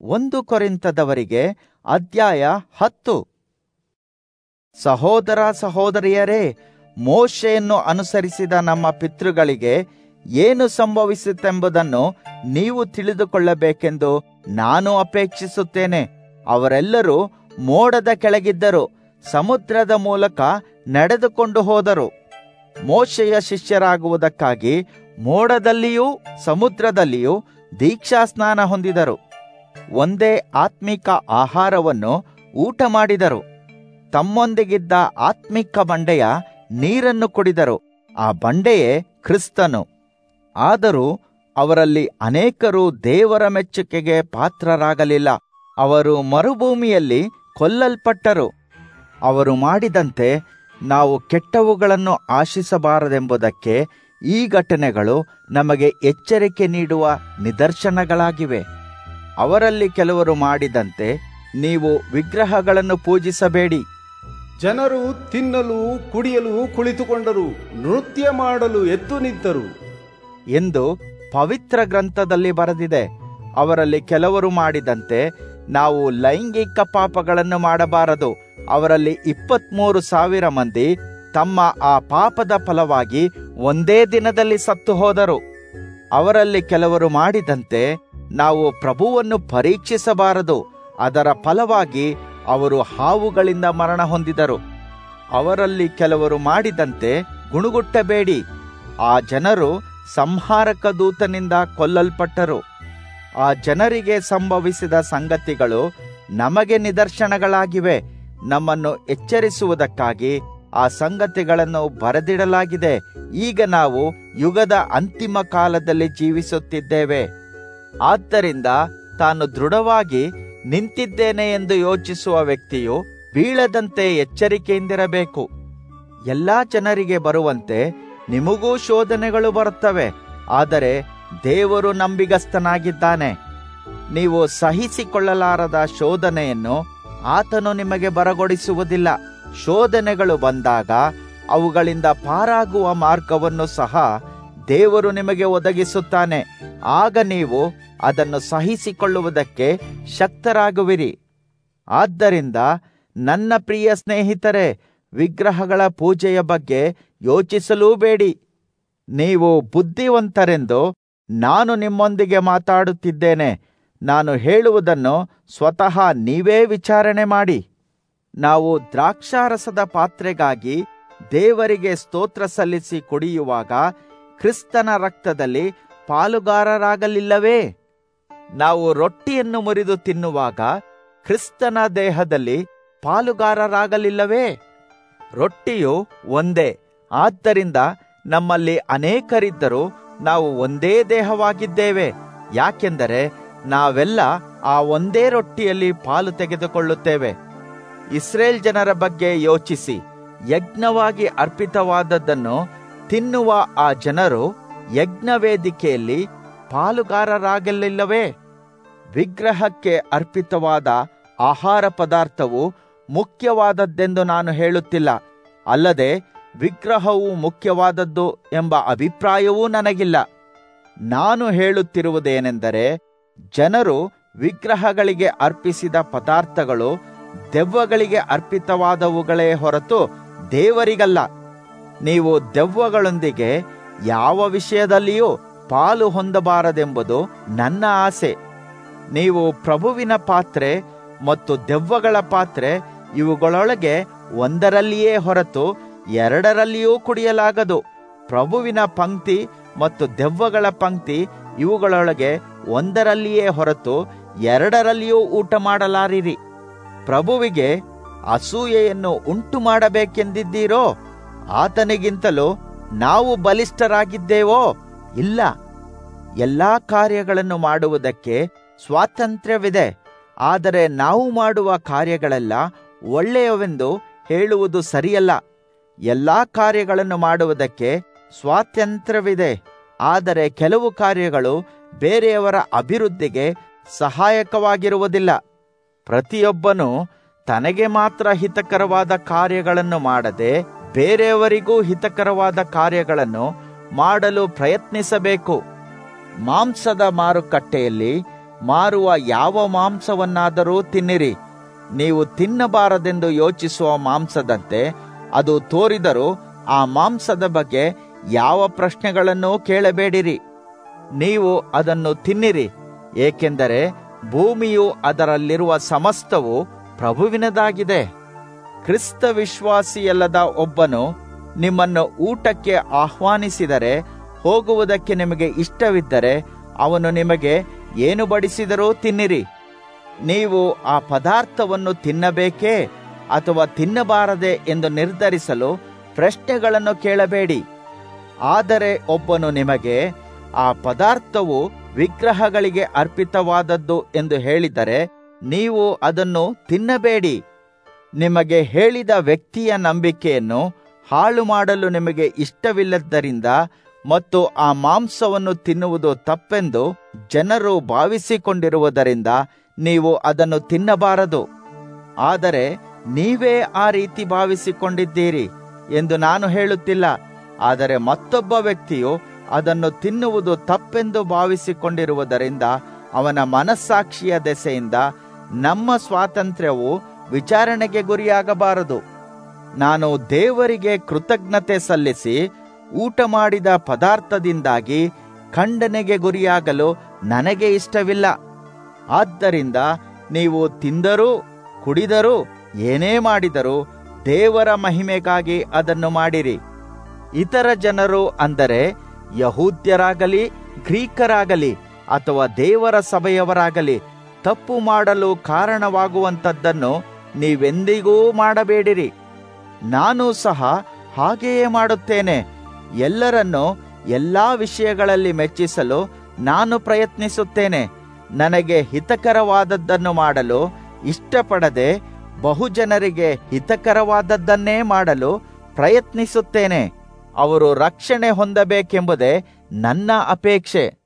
ಒಂದು ಕೊರಿಂತದವರಿಗೆ ಅಧ್ಯಾಯ ಹತ್ತು ಸಹೋದರ ಸಹೋದರಿಯರೇ ಮೋಶೆಯನ್ನು ಅನುಸರಿಸಿದ ನಮ್ಮ ಪಿತೃಗಳಿಗೆ ಏನು ಸಂಭವಿಸಿತೆಂಬುದನ್ನು ನೀವು ತಿಳಿದುಕೊಳ್ಳಬೇಕೆಂದು ನಾನು ಅಪೇಕ್ಷಿಸುತ್ತೇನೆ ಅವರೆಲ್ಲರೂ ಮೋಡದ ಕೆಳಗಿದ್ದರು ಸಮುದ್ರದ ಮೂಲಕ ನಡೆದುಕೊಂಡು ಹೋದರು ಮೋಶೆಯ ಶಿಷ್ಯರಾಗುವುದಕ್ಕಾಗಿ ಮೋಡದಲ್ಲಿಯೂ ಸಮುದ್ರದಲ್ಲಿಯೂ ದೀಕ್ಷಾಸ್ನಾನ ಹೊಂದಿದರು ಒಂದೇ ಆತ್ಮಿಕ ಆಹಾರವನ್ನು ಊಟ ಮಾಡಿದರು ತಮ್ಮೊಂದಿಗಿದ್ದ ಆತ್ಮಿಕ ಬಂಡೆಯ ನೀರನ್ನು ಕುಡಿದರು ಆ ಬಂಡೆಯೇ ಕ್ರಿಸ್ತನು ಆದರೂ ಅವರಲ್ಲಿ ಅನೇಕರು ದೇವರ ಮೆಚ್ಚುಗೆಗೆ ಪಾತ್ರರಾಗಲಿಲ್ಲ ಅವರು ಮರುಭೂಮಿಯಲ್ಲಿ ಕೊಲ್ಲಲ್ಪಟ್ಟರು ಅವರು ಮಾಡಿದಂತೆ ನಾವು ಕೆಟ್ಟವುಗಳನ್ನು ಆಶಿಸಬಾರದೆಂಬುದಕ್ಕೆ ಈ ಘಟನೆಗಳು ನಮಗೆ ಎಚ್ಚರಿಕೆ ನೀಡುವ ನಿದರ್ಶನಗಳಾಗಿವೆ ಅವರಲ್ಲಿ ಕೆಲವರು ಮಾಡಿದಂತೆ ನೀವು ವಿಗ್ರಹಗಳನ್ನು ಪೂಜಿಸಬೇಡಿ ಜನರು ತಿನ್ನಲು ಕುಡಿಯಲು ಕುಳಿತುಕೊಂಡರು ನೃತ್ಯ ಮಾಡಲು ಎದ್ದು ನಿಂತರು ಎಂದು ಪವಿತ್ರ ಗ್ರಂಥದಲ್ಲಿ ಬರೆದಿದೆ ಅವರಲ್ಲಿ ಕೆಲವರು ಮಾಡಿದಂತೆ ನಾವು ಲೈಂಗಿಕ ಪಾಪಗಳನ್ನು ಮಾಡಬಾರದು ಅವರಲ್ಲಿ ಇಪ್ಪತ್ಮೂರು ಸಾವಿರ ಮಂದಿ ತಮ್ಮ ಆ ಪಾಪದ ಫಲವಾಗಿ ಒಂದೇ ದಿನದಲ್ಲಿ ಸತ್ತು ಹೋದರು ಅವರಲ್ಲಿ ಕೆಲವರು ಮಾಡಿದಂತೆ ನಾವು ಪ್ರಭುವನ್ನು ಪರೀಕ್ಷಿಸಬಾರದು ಅದರ ಫಲವಾಗಿ ಅವರು ಹಾವುಗಳಿಂದ ಮರಣ ಹೊಂದಿದರು ಅವರಲ್ಲಿ ಕೆಲವರು ಮಾಡಿದಂತೆ ಗುಣುಗುಟ್ಟಬೇಡಿ ಆ ಜನರು ಸಂಹಾರಕ ದೂತನಿಂದ ಕೊಲ್ಲಲ್ಪಟ್ಟರು ಆ ಜನರಿಗೆ ಸಂಭವಿಸಿದ ಸಂಗತಿಗಳು ನಮಗೆ ನಿದರ್ಶನಗಳಾಗಿವೆ ನಮ್ಮನ್ನು ಎಚ್ಚರಿಸುವುದಕ್ಕಾಗಿ ಆ ಸಂಗತಿಗಳನ್ನು ಬರೆದಿಡಲಾಗಿದೆ ಈಗ ನಾವು ಯುಗದ ಅಂತಿಮ ಕಾಲದಲ್ಲಿ ಜೀವಿಸುತ್ತಿದ್ದೇವೆ ಆದ್ದರಿಂದ ತಾನು ದೃಢವಾಗಿ ನಿಂತಿದ್ದೇನೆ ಎಂದು ಯೋಚಿಸುವ ವ್ಯಕ್ತಿಯು ಬೀಳದಂತೆ ಎಚ್ಚರಿಕೆಯಿಂದಿರಬೇಕು ಎಲ್ಲಾ ಜನರಿಗೆ ಬರುವಂತೆ ನಿಮಗೂ ಶೋಧನೆಗಳು ಬರುತ್ತವೆ ಆದರೆ ದೇವರು ನಂಬಿಗಸ್ತನಾಗಿದ್ದಾನೆ ನೀವು ಸಹಿಸಿಕೊಳ್ಳಲಾರದ ಶೋಧನೆಯನ್ನು ಆತನು ನಿಮಗೆ ಬರಗೊಡಿಸುವುದಿಲ್ಲ ಶೋಧನೆಗಳು ಬಂದಾಗ ಅವುಗಳಿಂದ ಪಾರಾಗುವ ಮಾರ್ಗವನ್ನು ಸಹ ದೇವರು ನಿಮಗೆ ಒದಗಿಸುತ್ತಾನೆ ಆಗ ನೀವು ಅದನ್ನು ಸಹಿಸಿಕೊಳ್ಳುವುದಕ್ಕೆ ಶಕ್ತರಾಗುವಿರಿ ಆದ್ದರಿಂದ ನನ್ನ ಪ್ರಿಯ ಸ್ನೇಹಿತರೆ ವಿಗ್ರಹಗಳ ಪೂಜೆಯ ಬಗ್ಗೆ ಯೋಚಿಸಲೂಬೇಡಿ ನೀವು ಬುದ್ಧಿವಂತರೆಂದು ನಾನು ನಿಮ್ಮೊಂದಿಗೆ ಮಾತಾಡುತ್ತಿದ್ದೇನೆ ನಾನು ಹೇಳುವುದನ್ನು ಸ್ವತಃ ನೀವೇ ವಿಚಾರಣೆ ಮಾಡಿ ನಾವು ದ್ರಾಕ್ಷಾರಸದ ಪಾತ್ರೆಗಾಗಿ ದೇವರಿಗೆ ಸ್ತೋತ್ರ ಸಲ್ಲಿಸಿ ಕುಡಿಯುವಾಗ ಕ್ರಿಸ್ತನ ರಕ್ತದಲ್ಲಿ ಪಾಲುಗಾರರಾಗಲಿಲ್ಲವೇ ನಾವು ರೊಟ್ಟಿಯನ್ನು ಮುರಿದು ತಿನ್ನುವಾಗ ಕ್ರಿಸ್ತನ ದೇಹದಲ್ಲಿ ಪಾಲುಗಾರರಾಗಲಿಲ್ಲವೇ ರೊಟ್ಟಿಯು ಒಂದೇ ಆದ್ದರಿಂದ ನಮ್ಮಲ್ಲಿ ಅನೇಕರಿದ್ದರೂ ನಾವು ಒಂದೇ ದೇಹವಾಗಿದ್ದೇವೆ ಯಾಕೆಂದರೆ ನಾವೆಲ್ಲ ಆ ಒಂದೇ ರೊಟ್ಟಿಯಲ್ಲಿ ಪಾಲು ತೆಗೆದುಕೊಳ್ಳುತ್ತೇವೆ ಇಸ್ರೇಲ್ ಜನರ ಬಗ್ಗೆ ಯೋಚಿಸಿ ಯಜ್ಞವಾಗಿ ಅರ್ಪಿತವಾದದ್ದನ್ನು ತಿನ್ನುವ ಆ ಜನರು ಯಜ್ಞವೇದಿಕೆಯಲ್ಲಿ ಪಾಲುಗಾರರಾಗಲಿಲ್ಲವೇ ವಿಗ್ರಹಕ್ಕೆ ಅರ್ಪಿತವಾದ ಆಹಾರ ಪದಾರ್ಥವು ಮುಖ್ಯವಾದದ್ದೆಂದು ನಾನು ಹೇಳುತ್ತಿಲ್ಲ ಅಲ್ಲದೆ ವಿಗ್ರಹವು ಮುಖ್ಯವಾದದ್ದು ಎಂಬ ಅಭಿಪ್ರಾಯವೂ ನನಗಿಲ್ಲ ನಾನು ಹೇಳುತ್ತಿರುವುದೇನೆಂದರೆ ಜನರು ವಿಗ್ರಹಗಳಿಗೆ ಅರ್ಪಿಸಿದ ಪದಾರ್ಥಗಳು ದೆವ್ವಗಳಿಗೆ ಅರ್ಪಿತವಾದವುಗಳೇ ಹೊರತು ದೇವರಿಗಲ್ಲ ನೀವು ದೆವ್ವಗಳೊಂದಿಗೆ ಯಾವ ವಿಷಯದಲ್ಲಿಯೂ ಪಾಲು ಹೊಂದಬಾರದೆಂಬುದು ನನ್ನ ಆಸೆ ನೀವು ಪ್ರಭುವಿನ ಪಾತ್ರೆ ಮತ್ತು ದೆವ್ವಗಳ ಪಾತ್ರೆ ಇವುಗಳೊಳಗೆ ಒಂದರಲ್ಲಿಯೇ ಹೊರತು ಎರಡರಲ್ಲಿಯೂ ಕುಡಿಯಲಾಗದು ಪ್ರಭುವಿನ ಪಂಕ್ತಿ ಮತ್ತು ದೆವ್ವಗಳ ಪಂಕ್ತಿ ಇವುಗಳೊಳಗೆ ಒಂದರಲ್ಲಿಯೇ ಹೊರತು ಎರಡರಲ್ಲಿಯೂ ಊಟ ಮಾಡಲಾರಿರಿ ಪ್ರಭುವಿಗೆ ಅಸೂಯೆಯನ್ನು ಉಂಟು ಮಾಡಬೇಕೆಂದಿದ್ದೀರೋ ಆತನಿಗಿಂತಲೂ ನಾವು ಬಲಿಷ್ಠರಾಗಿದ್ದೇವೋ ಇಲ್ಲ ಎಲ್ಲಾ ಕಾರ್ಯಗಳನ್ನು ಮಾಡುವುದಕ್ಕೆ ಸ್ವಾತಂತ್ರ್ಯವಿದೆ ಆದರೆ ನಾವು ಮಾಡುವ ಕಾರ್ಯಗಳೆಲ್ಲ ಒಳ್ಳೆಯವೆಂದು ಹೇಳುವುದು ಸರಿಯಲ್ಲ ಎಲ್ಲಾ ಕಾರ್ಯಗಳನ್ನು ಮಾಡುವುದಕ್ಕೆ ಸ್ವಾತಂತ್ರ್ಯವಿದೆ ಆದರೆ ಕೆಲವು ಕಾರ್ಯಗಳು ಬೇರೆಯವರ ಅಭಿವೃದ್ಧಿಗೆ ಸಹಾಯಕವಾಗಿರುವುದಿಲ್ಲ ಪ್ರತಿಯೊಬ್ಬನು ತನಗೆ ಮಾತ್ರ ಹಿತಕರವಾದ ಕಾರ್ಯಗಳನ್ನು ಮಾಡದೆ ಬೇರೆಯವರಿಗೂ ಹಿತಕರವಾದ ಕಾರ್ಯಗಳನ್ನು ಮಾಡಲು ಪ್ರಯತ್ನಿಸಬೇಕು ಮಾಂಸದ ಮಾರುಕಟ್ಟೆಯಲ್ಲಿ ಮಾರುವ ಯಾವ ಮಾಂಸವನ್ನಾದರೂ ತಿನ್ನಿರಿ ನೀವು ತಿನ್ನಬಾರದೆಂದು ಯೋಚಿಸುವ ಮಾಂಸದಂತೆ ಅದು ತೋರಿದರೂ ಆ ಮಾಂಸದ ಬಗ್ಗೆ ಯಾವ ಪ್ರಶ್ನೆಗಳನ್ನೂ ಕೇಳಬೇಡಿರಿ ನೀವು ಅದನ್ನು ತಿನ್ನಿರಿ ಏಕೆಂದರೆ ಭೂಮಿಯು ಅದರಲ್ಲಿರುವ ಸಮಸ್ತವು ಪ್ರಭುವಿನದಾಗಿದೆ ಕ್ರಿಸ್ತ ವಿಶ್ವಾಸಿಯಲ್ಲದ ಒಬ್ಬನು ನಿಮ್ಮನ್ನು ಊಟಕ್ಕೆ ಆಹ್ವಾನಿಸಿದರೆ ಹೋಗುವುದಕ್ಕೆ ನಿಮಗೆ ಇಷ್ಟವಿದ್ದರೆ ಅವನು ನಿಮಗೆ ಏನು ಬಡಿಸಿದರೂ ತಿನ್ನಿರಿ ನೀವು ಆ ಪದಾರ್ಥವನ್ನು ತಿನ್ನಬೇಕೇ ಅಥವಾ ತಿನ್ನಬಾರದೆ ಎಂದು ನಿರ್ಧರಿಸಲು ಪ್ರಶ್ನೆಗಳನ್ನು ಕೇಳಬೇಡಿ ಆದರೆ ಒಬ್ಬನು ನಿಮಗೆ ಆ ಪದಾರ್ಥವು ವಿಗ್ರಹಗಳಿಗೆ ಅರ್ಪಿತವಾದದ್ದು ಎಂದು ಹೇಳಿದರೆ ನೀವು ಅದನ್ನು ತಿನ್ನಬೇಡಿ ನಿಮಗೆ ಹೇಳಿದ ವ್ಯಕ್ತಿಯ ನಂಬಿಕೆಯನ್ನು ಹಾಳು ಮಾಡಲು ನಿಮಗೆ ಇಷ್ಟವಿಲ್ಲದ್ದರಿಂದ ಮತ್ತು ಆ ಮಾಂಸವನ್ನು ತಿನ್ನುವುದು ತಪ್ಪೆಂದು ಜನರು ಭಾವಿಸಿಕೊಂಡಿರುವುದರಿಂದ ನೀವು ಅದನ್ನು ತಿನ್ನಬಾರದು ಆದರೆ ನೀವೇ ಆ ರೀತಿ ಭಾವಿಸಿಕೊಂಡಿದ್ದೀರಿ ಎಂದು ನಾನು ಹೇಳುತ್ತಿಲ್ಲ ಆದರೆ ಮತ್ತೊಬ್ಬ ವ್ಯಕ್ತಿಯು ಅದನ್ನು ತಿನ್ನುವುದು ತಪ್ಪೆಂದು ಭಾವಿಸಿಕೊಂಡಿರುವುದರಿಂದ ಅವನ ಮನಸ್ಸಾಕ್ಷಿಯ ದೆಸೆಯಿಂದ ನಮ್ಮ ಸ್ವಾತಂತ್ರ್ಯವು ವಿಚಾರಣೆಗೆ ಗುರಿಯಾಗಬಾರದು ನಾನು ದೇವರಿಗೆ ಕೃತಜ್ಞತೆ ಸಲ್ಲಿಸಿ ಊಟ ಮಾಡಿದ ಪದಾರ್ಥದಿಂದಾಗಿ ಖಂಡನೆಗೆ ಗುರಿಯಾಗಲು ನನಗೆ ಇಷ್ಟವಿಲ್ಲ ಆದ್ದರಿಂದ ನೀವು ತಿಂದರೂ ಕುಡಿದರೂ ಏನೇ ಮಾಡಿದರೂ ದೇವರ ಮಹಿಮೆಗಾಗಿ ಅದನ್ನು ಮಾಡಿರಿ ಇತರ ಜನರು ಅಂದರೆ ಯಹೂದ್ಯರಾಗಲಿ ಗ್ರೀಕರಾಗಲಿ ಅಥವಾ ದೇವರ ಸಭೆಯವರಾಗಲಿ ತಪ್ಪು ಮಾಡಲು ಕಾರಣವಾಗುವಂಥದ್ದನ್ನು ನೀವೆಂದಿಗೂ ಮಾಡಬೇಡಿರಿ ನಾನು ಸಹ ಹಾಗೆಯೇ ಮಾಡುತ್ತೇನೆ ಎಲ್ಲರನ್ನೂ ಎಲ್ಲಾ ವಿಷಯಗಳಲ್ಲಿ ಮೆಚ್ಚಿಸಲು ನಾನು ಪ್ರಯತ್ನಿಸುತ್ತೇನೆ ನನಗೆ ಹಿತಕರವಾದದ್ದನ್ನು ಮಾಡಲು ಇಷ್ಟಪಡದೆ ಬಹುಜನರಿಗೆ ಹಿತಕರವಾದದ್ದನ್ನೇ ಮಾಡಲು ಪ್ರಯತ್ನಿಸುತ್ತೇನೆ ಅವರು ರಕ್ಷಣೆ ಹೊಂದಬೇಕೆಂಬುದೇ ನನ್ನ ಅಪೇಕ್ಷೆ